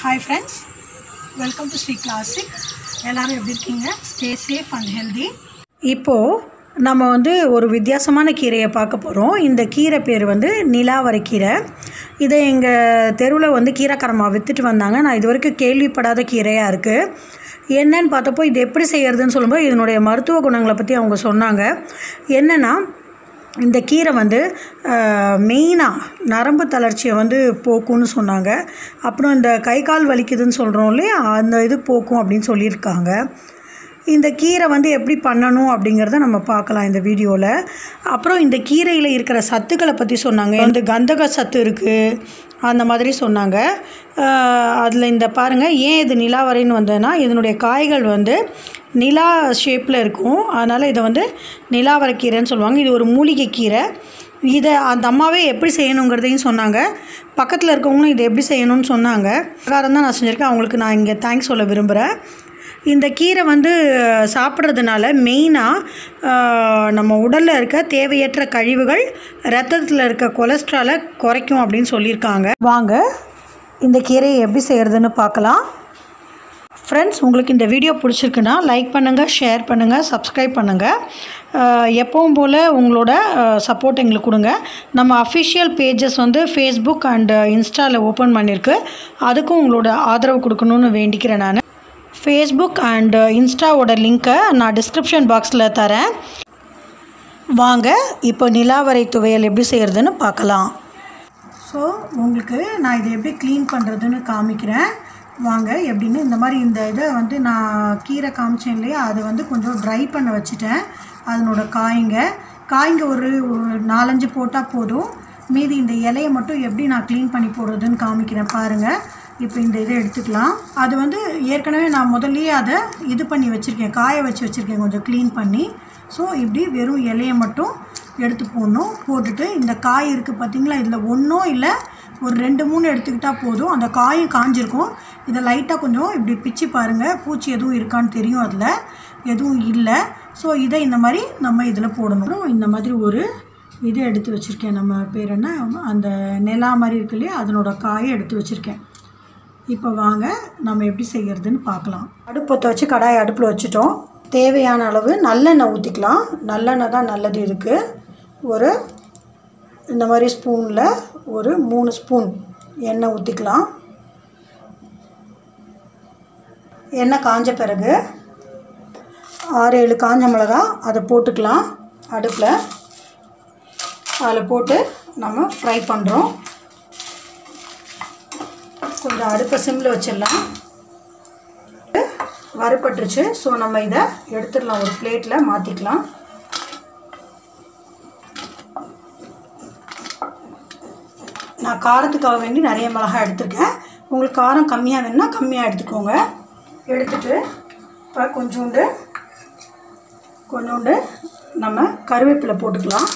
hi friends welcome to Sri Classic எல்லோரும் எப்படி இருக்கீங்க ஸ்டே சேஃப் அண்ட் ஹெல்தி இப்போது நம்ம வந்து ஒரு வித்தியாசமான கீரையை பார்க்க போகிறோம் இந்த கீரை பேர் வந்து நிலாவரை கீரை இதை எங்கள் தெருவில் வந்து கீரைக்காரம்மா விற்றுட்டு வந்தாங்க நான் இது வரைக்கும் கேள்விப்படாத கீரையாக இருக்குது என்னன்னு பார்த்தப்போ இது எப்படி செய்கிறதுன்னு சொல்லும்போது இதனுடைய மருத்துவ குணங்களை பற்றி அவங்க சொன்னாங்க என்னென்னா இந்த கீரை வந்து மெயினாக நரம்பு தளர்ச்சியை வந்து போக்கும்னு சொன்னாங்க அப்புறம் இந்த கை கால் வலிக்குதுன்னு சொல்கிறோம் இல்லையா அந்த இது போக்கும் அப்படின்னு சொல்லியிருக்காங்க இந்த கீரை வந்து எப்படி பண்ணணும் அப்படிங்கிறத நம்ம பார்க்கலாம் இந்த வீடியோவில் அப்புறம் இந்த கீரையில் இருக்கிற சத்துக்களை பற்றி சொன்னாங்க வந்து கந்தக சத்து இருக்குது அந்த மாதிரி சொன்னாங்க அதில் இந்த பாருங்கள் ஏன் இது நிலாவரைன்னு வந்ததுன்னா இதனுடைய காய்கள் வந்து நிலா ஷேப்பில் இருக்கும் அதனால் இதை வந்து நிலாவரை கீரைன்னு சொல்லுவாங்க இது ஒரு மூலிகை கீரை இதை அந்த அம்மாவே எப்படி செய்யணுங்கிறதையும் சொன்னாங்க பக்கத்தில் இருக்கவங்களும் இதை எப்படி செய்யணும்னு சொன்னாங்க பிரகாரம் தான் நான் செஞ்சுருக்கேன் அவங்களுக்கு நான் இங்கே தேங்க்ஸ் சொல்ல விரும்புகிறேன் இந்த கீரை வந்து சாப்பிட்றதுனால மெயினாக நம்ம உடலில் இருக்க தேவையற்ற கழிவுகள் ரத்தத்தில் இருக்க கொலஸ்ட்ராலை குறைக்கும் அப்படின்னு சொல்லியிருக்காங்க வாங்க இந்த கீரையை எப்படி செய்கிறதுன்னு பார்க்கலாம் ஃப்ரெண்ட்ஸ் உங்களுக்கு இந்த வீடியோ பிடிச்சிருக்குன்னா லைக் பண்ணுங்கள் ஷேர் பண்ணுங்கள் சப்ஸ்கிரைப் பண்ணுங்கள் எப்பவும் போல் உங்களோட சப்போர்ட் எங்களுக்கு கொடுங்க நம்ம அஃபிஷியல் பேஜஸ் வந்து ஃபேஸ்புக் அண்டு இன்ஸ்டாவில் ஓப்பன் பண்ணியிருக்கு அதுக்கும் உங்களோட ஆதரவு கொடுக்கணுன்னு வேண்டிக்கிறேன் நான் ஃபேஸ்புக் அண்டு இன்ஸ்டாவோட லிங்க்கை நான் டிஸ்கிரிப்ஷன் பாக்ஸில் தரேன் வாங்க இப்போ நிலாவரை துவையல் எப்படி செய்கிறதுன்னு பார்க்கலாம் ஸோ உங்களுக்கு நான் இதை எப்படி க்ளீன் பண்ணுறதுன்னு காமிக்கிறேன் வாங்க எப்படின்னு இந்த மாதிரி இந்த இதை வந்து நான் கீரை காமிச்சேன் இல்லையா அதை வந்து கொஞ்சம் ட்ரை பண்ண வச்சுட்டேன் அதனோட காய்ங்க காய்ங்க ஒரு ஒரு நாலஞ்சு போட்டால் போதும் மீதி இந்த இலையை மட்டும் எப்படி நான் க்ளீன் பண்ணி போடுறதுன்னு காமிக்கிறேன் பாருங்கள் இப்போ இந்த இதை எடுத்துக்கலாம் அது வந்து ஏற்கனவே நான் முதல்லையே அதை இது பண்ணி வச்சுருக்கேன் காய வச்சு வச்சுருக்கேன் கொஞ்சம் க்ளீன் பண்ணி ஸோ இப்படி வெறும் இலையை மட்டும் எடுத்து போடணும் போட்டுட்டு இந்த காய் இருக்குது பார்த்திங்களா இதில் ஒன்றும் இல்லை ஒரு ரெண்டு மூணு எடுத்துக்கிட்டால் போதும் அந்த காயும் காஞ்சிருக்கும் இதை லைட்டாக கொஞ்சம் இப்படி பிச்சு பாருங்கள் பூச்சி எதுவும் இருக்கான்னு தெரியும் அதில் எதுவும் இல்லை ஸோ இதை இந்த மாதிரி நம்ம இதில் போடணும் இந்த மாதிரி ஒரு இது எடுத்து வச்சுருக்கேன் நம்ம பேர் என்ன அந்த நிலா மாதிரி இருக்கு இல்லையா அதனோட காயை எடுத்து வச்சுருக்கேன் இப்போ வாங்க நம்ம எப்படி செய்கிறதுன்னு பார்க்கலாம் அடுப்பத்தை வச்சு கடாயை அடுப்பில் வச்சுட்டோம் தேவையான அளவு நல்லெண்ணெய் ஊற்றிக்கலாம் நல்லெண்ணெய் தான் நல்லது இருக்குது ஒரு இந்த மாதிரி ஸ்பூனில் ஒரு மூணு ஸ்பூன் எண்ணெய் ஊற்றிக்கலாம் எண்ணெய் காஞ்ச பிறகு ஆறு ஏழு காஞ்ச மிளகா அதை போட்டுக்கலாம் அடுப்பில் அதில் போட்டு நம்ம ஃப்ரை பண்ணுறோம் கொஞ்சம் அடுப்பை சிம்மில் வச்சிடலாம் வறுப்பட்டுருச்சு ஸோ நம்ம இதை எடுத்துடலாம் ஒரு பிளேட்டில் மாற்றிக்கலாம் நான் காரத்துக்காக வேண்டி நிறைய மிளகாய் எடுத்திருக்கேன் உங்களுக்கு காரம் கம்மியாக வேணுன்னா கம்மியாக எடுத்துக்கோங்க எடுத்துட்டு இப்போ கொஞ்சோண்டு கொஞ்சோண்டு நம்ம கருவேப்பிலை போட்டுக்கலாம்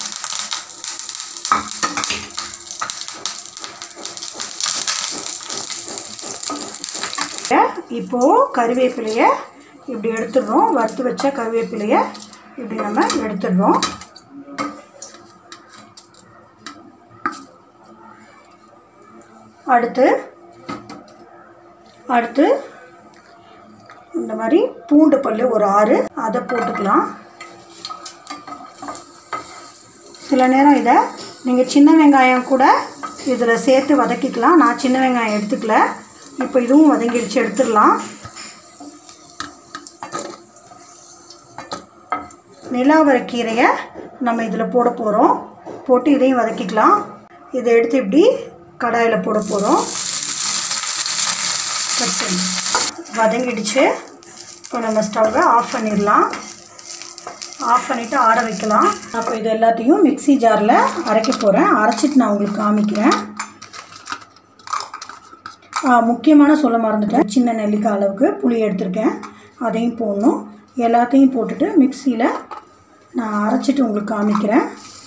இப்போது கருவேப்பிலையை இப்படி எடுத்துடுறோம் வறுத்து வச்ச கருவேப்பிலையை இப்படி நம்ம எடுத்துடுறோம் அடுத்து அடுத்து இந்த மாதிரி பூண்டு பல் ஒரு ஆறு அதை போட்டுக்கலாம் சில நேரம் இதை நீங்கள் சின்ன வெங்காயம் கூட இதில் சேர்த்து வதக்கிக்கலாம் நான் சின்ன வெங்காயம் எடுத்துக்கல இப்போ இதுவும் வதங்கிடுச்சு எடுத்துடலாம் நிலாவரை கீரையை நம்ம இதில் போட போகிறோம் போட்டு இதையும் வதக்கிக்கலாம் இதை எடுத்து இப்படி கடாயில் போட போகிறோம் வதங்கிடுச்சு இப்போ நம்ம ஸ்டவ்வை ஆஃப் பண்ணிடலாம் ஆஃப் பண்ணிவிட்டு ஆட வைக்கலாம் அப்போ இது எல்லாத்தையும் மிக்சி ஜாரில் அரைக்க போகிறேன் அரைச்சிட்டு நான் உங்களுக்கு காமிக்கிறேன் முக்கியமான சொல்ல மறந்துட்டேன் சின்ன நெல்லிக்காய் அளவுக்கு புளி எடுத்திருக்கேன் அதையும் போடணும் எல்லாத்தையும் போட்டுட்டு மிக்சியில் நான் அரைச்சிட்டு உங்களுக்கு காமிக்கிறேன்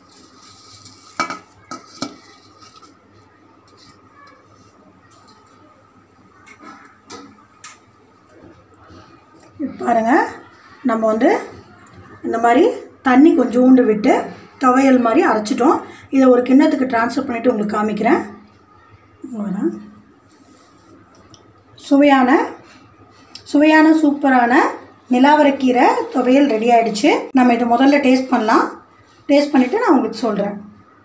பாருங்கள் நம்ம வந்து இந்த மாதிரி தண்ணி கொஞ்சோண்டு விட்டு துவையல் மாதிரி அரைச்சிட்டோம் இதை ஒரு கிண்ணத்துக்கு ட்ரான்ஸ்ஃபர் பண்ணிவிட்டு உங்களுக்கு காமிக்கிறேன் வரேன் சுவையான சுவையான சூப்பரான நிலாவரக்கீரை துவையல் ரெடி ஆயிடுச்சு நம்ம இதை முதல்ல டேஸ்ட் பண்ணலாம் டேஸ்ட் பண்ணிவிட்டு நான் உங்களுக்கு சொல்கிறேன்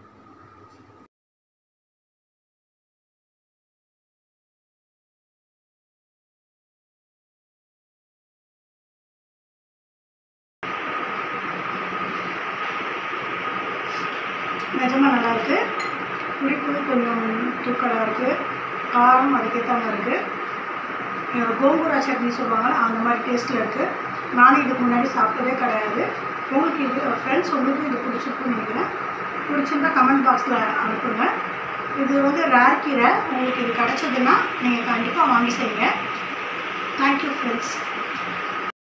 நிஜமாக நல்லா இருக்குது புளிப்பு கொஞ்சம் தூக்கலாக இருக்குது காரம் அதுக்கேற்ற மாதிரி இருக்குது கோங்குரா சட்னி சொல்லுவாங்கல்ல அந்த மாதிரி டேஸ்ட்டில் இருக்குது நானும் இதுக்கு முன்னாடி சாப்பிட்டதே கிடையாது உங்களுக்கு இது ஃப்ரெண்ட்ஸ் உங்களுக்கு இது பிடிச்சிருக்குன்னு நினைக்கிறேன் பிடிச்சிருந்தா கமெண்ட் பாக்ஸில் அனுப்புங்க இது வந்து ரேர் கீரை உங்களுக்கு இது கிடச்சதுன்னா நீங்கள் கண்டிப்பாக வாங்கி செய்யுங்க தேங்க்யூ ஃப்ரெண்ட்ஸ்